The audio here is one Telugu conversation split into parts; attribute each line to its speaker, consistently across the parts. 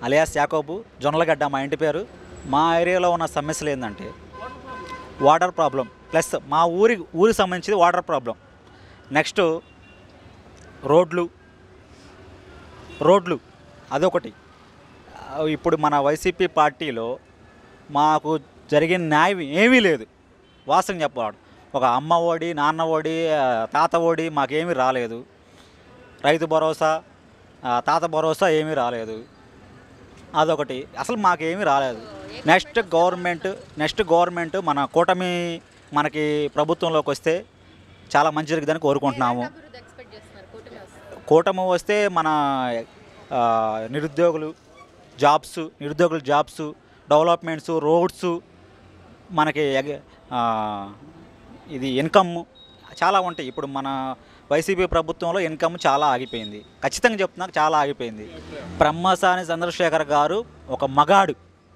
Speaker 1: అలియాస్ యాకోబు జొన్నలగడ్డ మా ఇంటి పేరు మా ఏరియాలో ఉన్న సమస్యలు ఏంటంటే వాటర్ ప్రాబ్లం ప్లస్ మా ఊరి ఊరికి సంబంధించి వాటర్ ప్రాబ్లం నెక్స్ట్ రోడ్లు రోడ్లు అదొకటి ఆ, ఇప్పుడు మన వైసీపీ పార్టీలో మాకు జరిగిన న్యాయం ఏమీ లేదు వాస్తవం చెప్పాడు ఒక అమ్మ ఓడి నాన్న ఓడి ఆ, తాత ఓడి మాకేమీ రాలేదు రైతు భరోసా ఆ, తాత భరోసా ఏమీ రాలేదు అదొకటి అసలు మాకేమీ రాలేదు నెక్స్ట్ గవర్నమెంట్ నెక్స్ట్ గవర్నమెంట్ మన కూటమి మనకి ప్రభుత్వంలోకి వస్తే చాలా మంచి జరుగుతుందని కోరుకుంటున్నాము
Speaker 2: అభివృద్ధి ఎక్స్పెక్ట్ చేస్తున్నారు కూటమి వస్తే
Speaker 1: కూటమి వస్తే మన ఆ, నిరుద్యోగులు జాబ్స్ నిరుద్యోగుల జాబ్స్ డెవలప్మెంట్స్ రోడ్స్ మనకి ఎగ- ఆ, ఇది ఇన్కమ్ చాలా ఉంటాయి ఇప్పుడు మన వైసీపీ ప్రభుత్వంలో ఇన్కమ్ చాలా ఆగిపోయింది ఖచ్చితంగా చెప్తున్నా చాలా ఆగిపోయింది బ్రహ్మసాని చంద్రశేఖర్ గారు ఒక మగాడు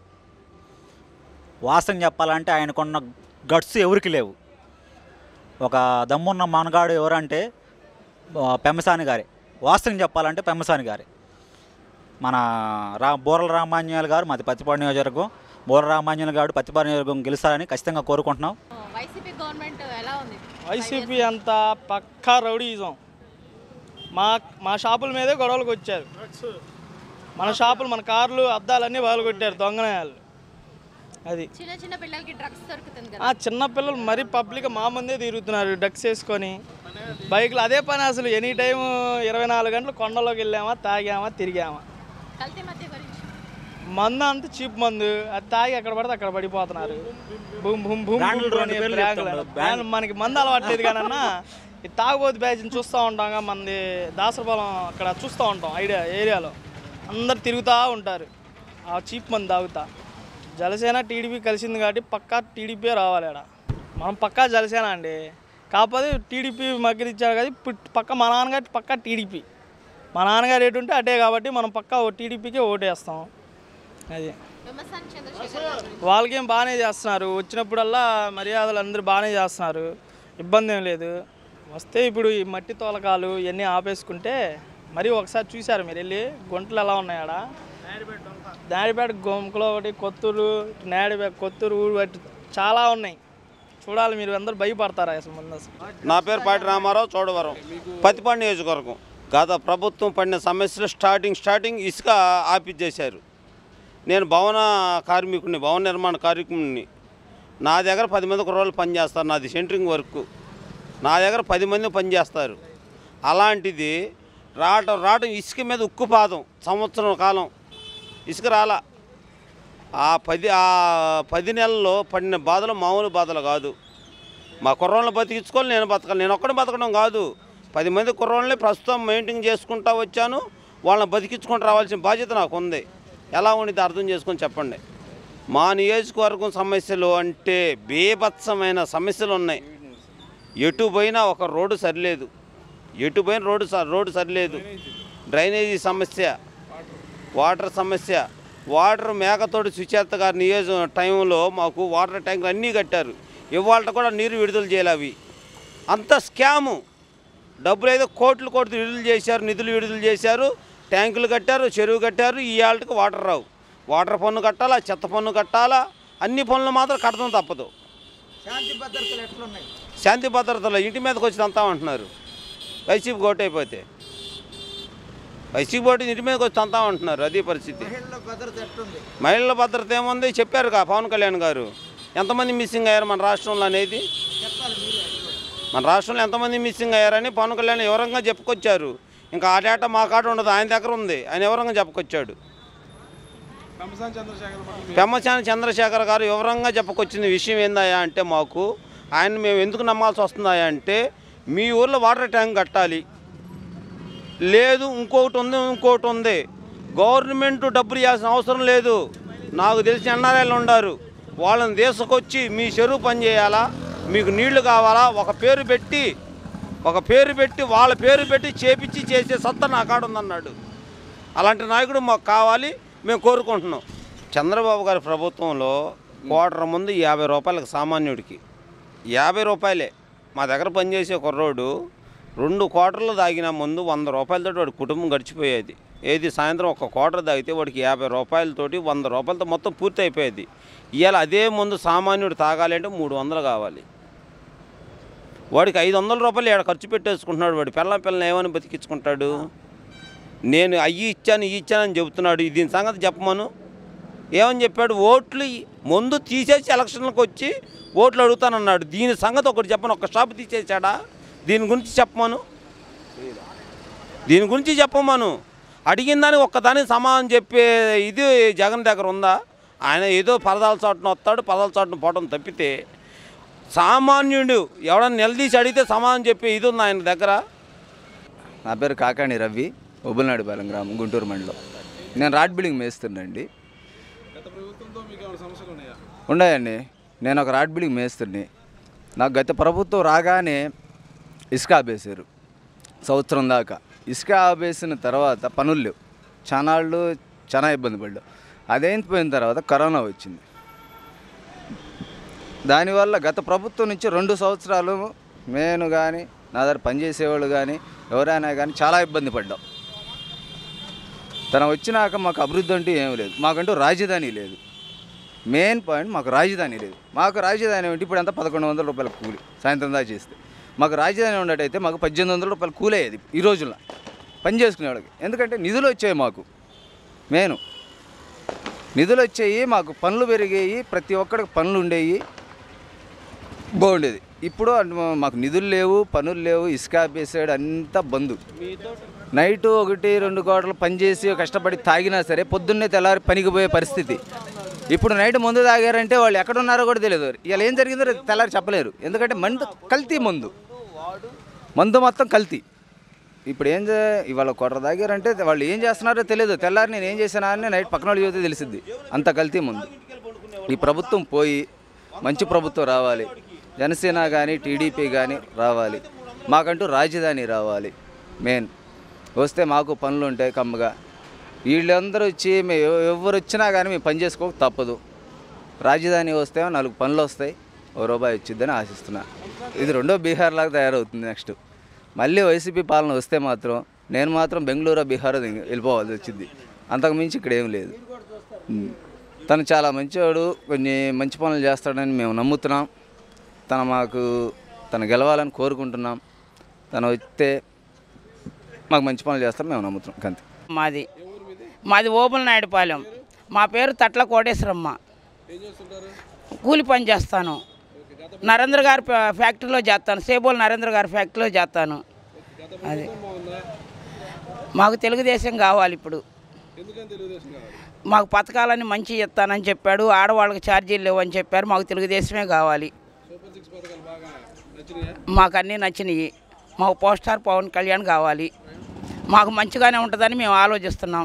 Speaker 1: వాస్తవం చెప్పాలంటే ఆయనకున్న గట్స్ ఎవరికి లేవు ఒక దమ్మున్న మనగాడు ఎవరంటే ఆ, పెమ్మసాని గారే వాస్తవం చెప్పాలంటే పెమ్మసాని గారే మన రా బోరల రామాంజనేయులు గారు మాది పత్తిపాడు నియోజకవర్గం బోరల రామాంజనేయులు గారు పత్తిపాడు నియోజకవర్గం గెలుస్తారని ఖచ్చితంగా కోరుకుంటున్నాం
Speaker 2: వైసీపీ గవర్నమెంట్ ఎలా ఉంది
Speaker 3: వైసీపీ అంతా పక్కా రౌడీజం మా మా షాపుల మీదే గొడవలకు వచ్చారు మన షాపులు మన కార్లు అద్దాలన్నీ వాళ్ళు కొట్టారు దొంగనాయాలు అది
Speaker 2: చిన్న చిన్న పిల్లలకి డ్రగ్స్ దొరుకుతుంది
Speaker 3: ఆ
Speaker 2: కదా
Speaker 3: చిన్న పిల్లలు మరీ పబ్లిక్ మా ముందే తిరుగుతున్నారు డక్స్ వేసుకొని బైక్లు అదే పని అసలు ఎనీ టైం ఇరవై నాలుగు గంటలు కొండలోకి వెళ్ళామా తాగామా తిరిగామా
Speaker 2: కల్తీ మధ్య గురించి
Speaker 3: మందు అంతా చీప్ మందు అది తాగి ఎక్కడ పడితే అక్కడ పడిపోతున్నారు బూమ్ బూమ్ బూమ్
Speaker 1: బ్రాండ్లు
Speaker 3: బూమ్
Speaker 1: రెండు
Speaker 3: అని
Speaker 1: పేర్లు
Speaker 3: బ్రాండ్లు.
Speaker 1: చెప్తాం.
Speaker 3: బ్రాండ్లు మనకి మందు అలవాట్లేదు కానీ అన్న ఈ తాగుబోతు బ్యాచ్ని చూస్తూ ఉంటాం మనది దాసరపాలెం అక్కడ చూస్తూ ఉంటాం ఐడియా ఏరియాలో అందరు తిరుగుతూ ఉంటారు ఆ చీప్ మందు తాగుతా జలసేన టీడీపీ కలిసింది కాబట్టి పక్కా టీడీపీ రావాలి ఆడ మనం పక్కా జలసేన అండి కాకపోతే టీడీపీ మగ్గరిచ్చారు కానీ పుట్- పక్క మా నాన్నగారి పక్కా టీడీపీ మా నాన్నగారు ఎటు ఉంటే అటే కాబట్టి మనం పక్కా ఓ టీడీపీకే ఓటేస్తాం అది
Speaker 2: విమర్శన చంద్రశేఖర్ గారి గురించి
Speaker 3: వాళ్ళకేం బాగానే చేస్తున్నారు వచ్చినప్పుడల్లా మర్యాదలు అందరూ బాగానే చేస్తున్నారు ఇబ్బంది ఏం లేదు వస్తే ఇప్పుడు ఈ మట్టి తోలకాలు ఇవన్నీ ఆపేసుకుంటే మరీ ఒకసారి చూశారు మీరు వెళ్ళి గుంటలు ఎలా ఉన్నాయాడ నాడిపేట గొంకలో ఒకటి కొత్తూరు నాడిపేట కొత్తూరు ఊరు బట్టి చాలా ఉన్నాయి చూడాలి మీరు అందరూ భయపడతారా అసలు ముందు అసలు
Speaker 4: నా పేరు పాటి రామారావు చోడవరం పత్తిపాడు నియోజకవర్గం గత ప్రభుత్వం పడిన సమస్యలు స్టార్టింగ్ స్టార్టింగ్ ఇసుక ఆపిచ్చేశారు నేను భవన కార్మికుడిని భవన నిర్మాణ కార్మికుడిని నా దగ్గర పది మంది కుర్రోళ్ళు పనిచేస్తారు నాది సెంటరింగ్ వర్క్ నా దగ్గర పది మంది పనిచేస్తారు అలాంటిది రావటం రావటం ఇసుక మీద ఉక్కుపాదం సంవత్సరం కాలం ఇసుక రాలా ఆ పది ఆ పది నెలల్లో పడిన బాధలు మామూలు బాధలు కాదు మా కుర్రోళ్ళని బతికించుకోవాలి నేను బతకాలి నేను ఒక్కడిని బతకడం కాదు పది మంది కుర్రోళ్ళని ప్రస్తుతం మెయింటైన్ చేసుకుంటా వచ్చాను వాళ్ళని బతికించుకుంటూ రావాల్సిన బాధ్యత నాకు ఉంది ఎలా ఉండితే అర్థం చేసుకొని చెప్పండి మా నియోజకవర్గం సమస్యలు అంటే బీభత్సమైన సమస్యలు ఉన్నాయి ఎటు పోయినా ఒక రోడ్డు సరిలేదు ఎటు పోయిన రోడ్డు స- రోడ్డు సరిలేదు డ్రైనేజీ సమస్య వాటర్ సమస్య వాటర్ మేకతోటి సుచేత గారి నియోజక టైంలో మాకు వాటర్ ట్యాంకులు అన్నీ కట్టారు ఇవాళ కూడా నీరు విడుదల చేయాలి అవి అంత స్కాము డబ్బులు అయితే కోట్లు కోట్లు విడుదల చేశారు నిధులు విడుదల చేశారు ట్యాంకులు కట్టారు చెరువు కట్టారు ఈ ఏళ్ళకి వాటర్ రావు వాటర్ పన్ను కట్టాలా చెత్త పన్ను కట్టాలా అన్ని పనులు మాత్రం కట్టడం తప్పదు
Speaker 1: శాంతి భద్రతలు ఎట్లున్నాయి
Speaker 4: శాంతి భద్రతలో ఇంటి మీదకి వచ్చి అంతా అంటున్నారు వైసీపీ ఓటు అయిపోతే వైసీపీ ఓటు ఇంటి మీదకి వచ్చి అంతా అంటున్నారు అది పరిస్థితి
Speaker 1: మహిళల భద్రత ఎట్లుంది
Speaker 4: మహిళల భద్రత ఏముంది చెప్పారుగా పవన్ కళ్యాణ్ గారు ఎంతమంది మిస్సింగ్ అయ్యారు మన రాష్ట్రంలో అనేది మన రాష్ట్రంలో ఎంతమంది మిస్సింగ్ అయ్యారని పవన్ కళ్యాణ్ వివరంగా చెప్పుకొచ్చారు ఇంకా ఆ డేటా మా కాడ ఉండదు ఆయన దగ్గర ఉంది ఆయన వివరంగా చెప్పుకొచ్చాడు పెమ్మచాని చంద్రశేఖర్ గారు వివరంగా చెప్పుకొచ్చిన విషయం ఏందయ్యా అంటే మాకు ఆయన మేము ఎందుకు నమ్మాల్సి వస్తుందా అంటే మీ ఊర్లో వాటర్ ట్యాంక్ కట్టాలి లేదు ఇంకొకటి ఉంది ఇంకొకటి ఉంది గవర్నమెంట్ డబ్బులు ఇవ్వాల్సిన అవసరం లేదు నాకు తెలిసి ఎన్ఆర్ఐలు ఉన్నారు వాళ్ళని తీసుకొచ్చి మీ చెరువు పని చేయాలా మీకు నీళ్లు కావాలా ఒక పేరు పెట్టి ఒక పేరు పెట్టి వాళ్ళ పేరు పెట్టి చేపించి చేసే సత్తా నా కాడ ఉందన్నాడు అలాంటి నాయకుడు మాకు కావాలి మేము కోరుకుంటున్నాం చంద్రబాబు గారి ప్రభుత్వంలో క్వార్టర్ ముందు యాభై రూపాయలకు సామాన్యుడికి యాభై రూపాయలే మా దగ్గర పనిచేసే కుర్రోడు రెండు క్వార్టర్లు తాగిన ముందు వంద రూపాయలతో వాడి కుటుంబం గడిచిపోయేది ఏది సాయంత్రం ఒక క్వార్టర్ తాగితే వాడికి యాభై రూపాయలతోటి వంద రూపాయలతో మొత్తం పూర్తి అయిపోయేది ఇవాళ అదే ముందు సామాన్యుడు తాగాలి అంటే మూడు వందలు కావాలి వాడికి ఐదు వందల రూపాయలు ఏడ ఖర్చు పెట్టేసుకుంటున్నాడు వాడు పిల్లం పిల్లని ఏమని బతికించుకుంటాడు నేను అయ్యి ఇచ్చాను ఇవి ఇచ్చానని చెబుతున్నాడు దీని సంగతి చెప్పమను ఏమని చెప్పాడు ఓట్లు ఇ- ముందు తీసేసి ఎలక్షన్లకు వచ్చి ఓట్లు అడుగుతానన్నాడు దీని సంగతి ఒకటి చెప్పను ఒక షాప్ తీసేసాడా దీని గురించి చెప్పమను దీని గురించి చెప్పమను అడిగిన దానికి ఒక్కదానికి సమాధానం చెప్పే ఇది జగన్ దగ్గర ఉందా ఆయన ఏదో పరదాల చాటున వస్తాడు పరదాల చాటున పోవడం తప్పితే సామాన్యుడు ఎవడన్నా నిలదీసి అడిగితే సమాధానం చెప్పే ఇది ఉంది ఆయన దగ్గర
Speaker 5: నా పేరు కాకాణి రవి ఉబ్బులనాడిపాలెం గ్రామం గుంటూరు మండలం నేను రాడ్ బిల్డింగ్ మేస్తుండండి ఉన్నాయండి నేను ఒక రాడ్ బిల్డింగ్ మేస్తుని నాకు గత ప్రభుత్వం రాగానే ఇసుక ఆపేశారు సంవత్సరం దాకా ఇసుక ఆపేసిన తర్వాత పనులు లేవు చానాళ్ళు చాలా ఇబ్బంది పడ్డాం అదైపోయిన తర్వాత కరోనా వచ్చింది దానివల్ల గత ప్రభుత్వం నుంచి రెండు సంవత్సరాలు నేను కానీ నా దగ్గర పనిచేసేవాళ్ళు కానీ ఎవరైనా కానీ చాలా ఇబ్బంది పడ్డాం తను వచ్చినాక మాకు అభివృద్ధి అంటూ ఏం లేదు మాకంటూ రాజధాని లేదు మెయిన్ పాయింట్ మాకు రాజధాని లేదు మాకు రాజధాని ఏంటి ఇప్పుడు ఎంత పదకొండు వందల రూపాయల కూలి సాయంత్రం దాకా చేస్తే మాకు రాజధాని ఉండేటైతే మాకు పద్దెనిమిది వందల రూపాయలు కూలి అయ్యేది ఈ రోజుల్లో పని చేసుకునే వాళ్ళకి ఎందుకంటే నిధులు వచ్చాయి మాకు మెయిన్ నిధులు వచ్చాయి మాకు పనులు పెరిగాయి ప్రతి ఒక్కడికి పనులు ఉండేవి బాగుండేది ఇప్పుడు అన్- మాకు నిధులు లేవు పనులు లేవు ఇసుక ఆపేసాడు అంతా బంద్ నైట్ ఒకటి రెండు కోటలు పనిచేసి కష్టపడి తాగినా సరే పొద్దున్నే తెల్లారి పనికి పోయే పరిస్థితి ఇప్పుడు నైట్ మందు తాగారంటే వాళ్ళు ఎక్కడ ఉన్నారో కూడా తెలియదు ఇలా ఏం జరిగిందో రేపు తెల్లారి చెప్పలేరు ఎందుకంటే మందు కల్తీ మందు మందు మొత్తం కల్తీ ఇప్పుడు ఏం చే ఇవాళ కొర్ర తాగారంటే వాళ్ళు ఏం చేస్తున్నారో తెలియదు తెల్లారి నేను ఏం చేశానా అని నైట్ పక్కన వాళ్ళు చూస్తే తెలిసిద్ది అంత కల్తీ ముందు ఈ ప్రభుత్వం పోయి మంచి ప్రభుత్వం రావాలి జనసేన కానీ టీడీపీ కానీ రావాలి మాకంటూ రాజధాని రావాలి మెయిన్ వస్తే మాకు పనులు ఉంటాయి కమ్మగా వీళ్ళందరూ వచ్చి మేము ఎవ- ఎవరు వచ్చినా కానీ మేము పని చేసుకోక తప్పదు రాజధాని వస్తే నాలుగు పనులు వస్తాయి ఓ రూపాయి వచ్చిద్దని ఆశిస్తున్నా ఇది రెండో బీహార్ లాగా తయారవుతుంది నెక్స్ట్ మళ్ళీ వైసీపీ పాలన వస్తే మాత్రం నేను మాత్రం బెంగళూరు బీహార్ వెళ్ళిపోవాల్సి వచ్చింది అంతకు మించి ఇక్కడ ఏం లేదు ఉమ్. తను చాలా మంచివాడు కొన్ని మంచి పనులు చేస్తాడని మేము నమ్ముతున్నాం తను మాకు తను గెలవాలని కోరుకుంటున్నాం తను వస్తే మాకు మంచి పనులు చేస్తాడు మేము నమ్ముతున్నాం అంతే
Speaker 6: మాది మాది ఓబుల నాయుడుపాలెం మా పేరు తట్ల కోటేశ్వరమ్మ కూలి పని చేస్తాను నరేంద్ర గారి ఫ్యా- ఫ్యాక్టరీలో చేస్తాను సేబోల్ నరేంద్ర గారి ఫ్యాక్టరీలో చేస్తాను అది మాకు తెలుగుదేశం కావాలి ఇప్పుడు మాకు పథకాలన్నీ మంచి ఇస్తానని చెప్పాడు ఆడవాళ్ళకి ఛార్జీలు లేవని చెప్పారు మాకు తెలుగుదేశమే కావాలి మాకు అన్నీ నచ్చినాయి మాకు పోస్టార్ పవన్ కళ్యాణ్ కావాలి మాకు మంచిగానే ఉంటుందని మేము ఆలోచిస్తున్నాం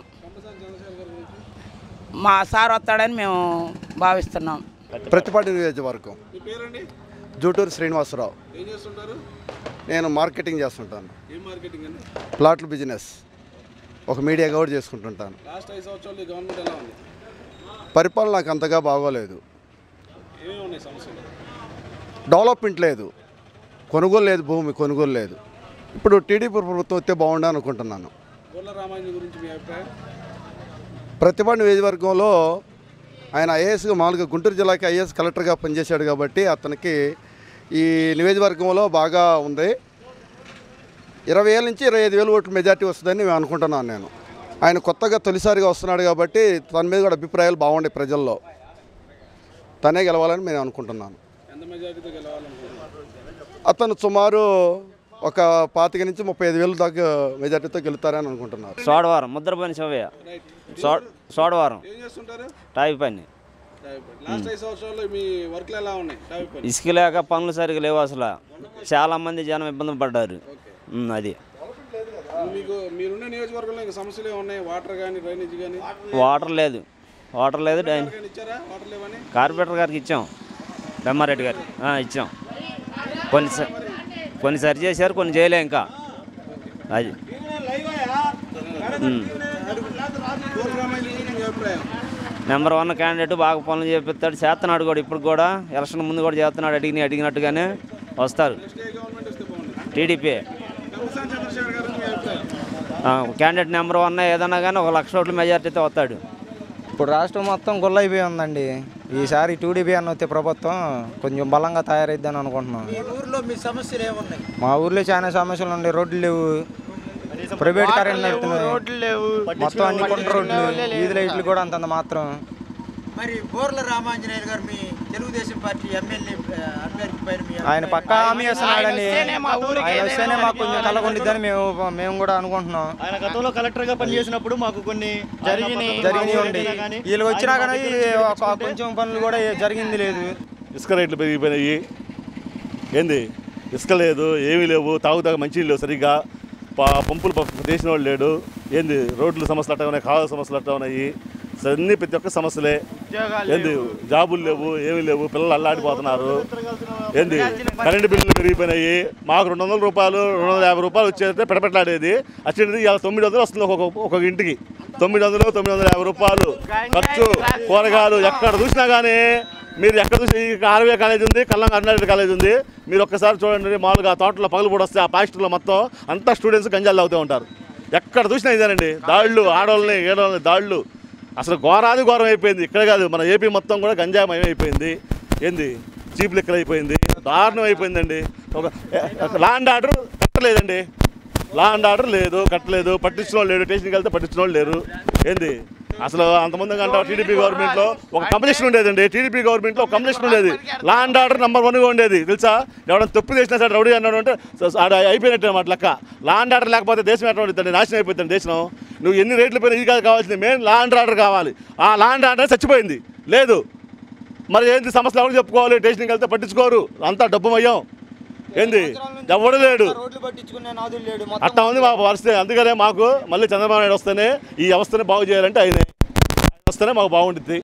Speaker 6: మా సార్ వస్తాడని మేము భావిస్తున్నాం
Speaker 7: ప్రతిపాటి నియోజకవర్గం జూటూరు శ్రీనివాసరావు నేను మార్కెటింగ్ చేస్తుంటాను ప్లాట్ల బిజినెస్ ఒక మీడియా కూడా చేసుకుంటుంటాను పరిపాలన నాకు అంతగా బాగోలేదు డెవలప్మెంట్ లేదు కొనుగోలు లేదు భూమి కొనుగోలు లేదు ఇప్పుడు టీడీపీ ప్రభుత్వం వస్తే బాగుండు అనుకుంటున్నాను ప్రతిపాడు నియోజకవర్గంలో ఆయన ఐఏఎస్గా మామూలుగా గుంటూరు జిల్లాకి ఐఏఎస్ కలెక్టర్గా పనిచేశాడు కాబట్టి అతనికి ఈ నియోజకవర్గంలో బాగా ఉంది ఇరవై వేల నుంచి ఇరవై ఐదు వేలు ఓట్లు మెజార్టీ వస్తుందని మేము అనుకుంటున్నాను నేను ఆయన కొత్తగా తొలిసారిగా వస్తున్నాడు కాబట్టి తన మీద కూడా అభిప్రాయాలు బాగుండే ప్రజల్లో తనే గెలవాలని నేను అనుకుంటున్నాను అతను సుమారు ఒక పాతిక నుంచి ముప్పై ఐదు వేలు దాకా మెజార్టీతో గెలుతారని అనుకుంటున్నారు
Speaker 8: సోడవారం ముద్రపని శివయ్య సో సోడవారం టాయి పని
Speaker 9: లాస్ట్ ఐదు సంవత్సరాల్లో మీ వర్క్లు ఎలా ఉన్నాయి టాపిక్ పని
Speaker 8: ఇసుక లేక పనులు సరిగ్గా లేవు అసలు చాలా మంది జనం ఇబ్బంది పడ్డారు ఉమ్, అది
Speaker 9: మీకు మీరున్న నియోజకవర్గంలో ఇంకా సమస్యలు ఏమున్నాయి వాటర్ కానీ డ్రైనేజ్ కానీ
Speaker 8: వాటర్ లేదు వాటర్ లేదు డైన్
Speaker 9: ఇచ్చారా వాటర్ లేవని
Speaker 8: కార్పొరేటర్ గారికి ఇచ్చాం బెమ్మారెడ్డి గారికి ఆ, ఇచ్చాం కొన్ని స- కొన్ని సరి చేశారు కొన్ని చేయలే ఇంకా అది ఉమ్.
Speaker 9: కోర్టు రామాయణ గురించి మీ అభిప్రాయం
Speaker 8: నెంబర్ వన్ క్యాండిడేట్ బాగా పనులు చేపిస్తాడు చేస్తున్నాడు కూడా ఇప్పుడు కూడా ఎలక్షన్ ముందు కూడా చేస్తున్నాడు అడిగిన అడిగినట్టుగానే వస్తారు
Speaker 9: ఏ గవర్నమెంట్ వస్తే బాగుంది
Speaker 8: టీడీపీ
Speaker 9: కమసాన్ చంద్రశేఖర్ గారు మీ అభిప్రాయం
Speaker 8: క్యాండిడేట్ నెంబర్ వన్ ఏదన్నా కానీ ఒక లక్ష ఓట్ల మెజార్టీతో వస్తాడు
Speaker 10: ఇప్పుడు రాష్ట్రం మొత్తం గుల్లైపోయి ఉందండి ఈసారి టీడీపీ అన్న వచ్చే ప్రభుత్వం కొంచెం బలంగా తయారైద్దని అనుకుంటున్నాం
Speaker 11: ఊర్లో మీ సమస్యలు ఏమున్నాయి
Speaker 10: మా ఊర్లో చాలా సమస్యలు ఉండే రోడ్లు లేవు ప్రైవేట్ కరెంట్ నడుపుతున్నాయి
Speaker 3: రోడ్లు లేవు
Speaker 10: మొత్తం అన్ని కొండ రోడ్లు వీధి లైట్లు కూడా అంతంత మాత్రం
Speaker 11: మరి బోర్ల రామాంజనేయులు గారు మీ తెలుగుదేశం పార్టీ ఎమ్మెల్యే అభ్యర్థి పైన మీ
Speaker 10: ఆయన పక్కా హామీ ఇస్తున్నాడని
Speaker 3: వస్తేనే మా ఊరికి
Speaker 10: ఆయన వస్తేనే మాకు కొంచెం కలగొండిద్దని మేము మేము కూడా అనుకుంటున్నాం
Speaker 12: ఆయన గతంలో కలెక్టర్ గా పనిచేసినప్పుడు మాకు కొన్ని
Speaker 3: జరిగినాయి.
Speaker 10: జరిగినాయి ఉండి వీళ్ళు వచ్చినా కానీ ఒక కొంచెం పనులు కూడా జరిగింది లేదు
Speaker 12: ఇసుక రేట్లు పెరిగిపోయినాయి ఏంది ఇసుక లేదు ఏమీ లేవు తాగుతాగా మంచి లేవు సరిగ్గా పా పంపులు ప- చేసిన వాళ్ళు లేడు ఏంది రోడ్లు సమస్యలు అట్లా ఉన్నాయి కాలువ సమస్యలు అట్లా ఉన్నాయి సరే, అన్ని ప్రతి ఒక్క సమస్యలే ఏంది జాబులు లేవు ఏమీ లేవు పిల్లలు అల్లాడిపోతున్నారు ఏంది కరెంటు బిల్లులు పెరిగిపోయినాయి మాకు రెండు వందల రూపాయలు రెండు వందల యాభై రూపాయలు వచ్చేస్తే పెడపెట్లాడేది వచ్చేది ఇవాళ తొమ్మిది వందలు వస్తుంది ఒక్కొక్క ఒక్కొక్క ఇంటికి తొమ్మిది వందలు తొమ్మిది వందల యాభై రూపాయలు ఖర్చు కూరగాయలు ఎక్కడ చూసినా కానీ మీరు ఎక్కడ చూసి ఆర్వే కాలేజ్ ఉంది కల్లం అర్నారెడ్డి కాలేజ్ ఉంది మీరు ఒక్కసారి చూడండి మామూలుగా ఆ తోటలో పగలు కూడా వస్తే ఆ పాస్టర్లో మొత్తం అంతా స్టూడెంట్స్ గంజాలు తాగుతూ ఉంటారు ఎక్కడ చూసినా ఇదేనండి దాళ్ళు ఆడవాళ్ళని ఏడవాళ్ళని దాళ్ళు అసలు ఘోరాది ఘోరం అయిపోయింది ఇక్కడ కాదు మన ఏపీ మొత్తం కూడా గంజామయం అయిపోయింది ఏంది చీప్ లెక్కలు అయిపోయింది దారుణం అయిపోయిందండి ఒక లా అండ్ ఆర్డర్ కట్టలేదండి లా అండ్ ఆర్డర్ లేదు కట్టలేదు పట్టించిన వాళ్ళు లేడు స్టేషన్కి వెళ్తే పట్టించిన వాళ్ళు లేరు ఏంది అసలు అంతమంది కంటే టీడీపీ గవర్నమెంట్లో ఒక కంప్లీషన్ ఉండేదండి టీడీపీ గవర్నమెంట్లో ఒక కంప్లీషన్ ఉండేది లా అండ్ ఆర్డర్ నెంబర్ వన్గా ఉండేది తెలుసా ఎవరైనా తప్పు చేసినా సరే రౌడీ అన్నాడు అంటే స- ఆడ అయిపోయినట్టు అనమాట లెక్క లా అండ్ ఆర్డర్ లేకపోతే దేశం ఎట్లా ఉంటుందండి నాశనం అయిపోతుంది దేశం నువ్వు ఎన్ని రేట్లు పోయినా ఇది కాదు కావాల్సింది మెయిన్ లా అండ్ ఆర్డర్ కావాలి ఆ లా అండ్ ఆర్డర్ చచ్చిపోయింది లేదు మరి ఏంది సమస్యలు ఎవరు చెప్పుకోవాలి స్టేషన్కి వెళ్తే పట్టించుకోరు అంతా డబ్బు మయ్యం ఏంది ఎవడు లేడు
Speaker 10: రోడ్లు పట్టించుకునే నాదులు లేడు
Speaker 12: అట్టా ఉంది మా పరిస్థితి అందుకనే మాకు మళ్ళీ చంద్రబాబు నాయుడు వస్తేనే ఈ వ్యవస్థని బాగు చేయాలంటే ఆయనే ఆయన వస్తేనే మాకు బాగుంటుంది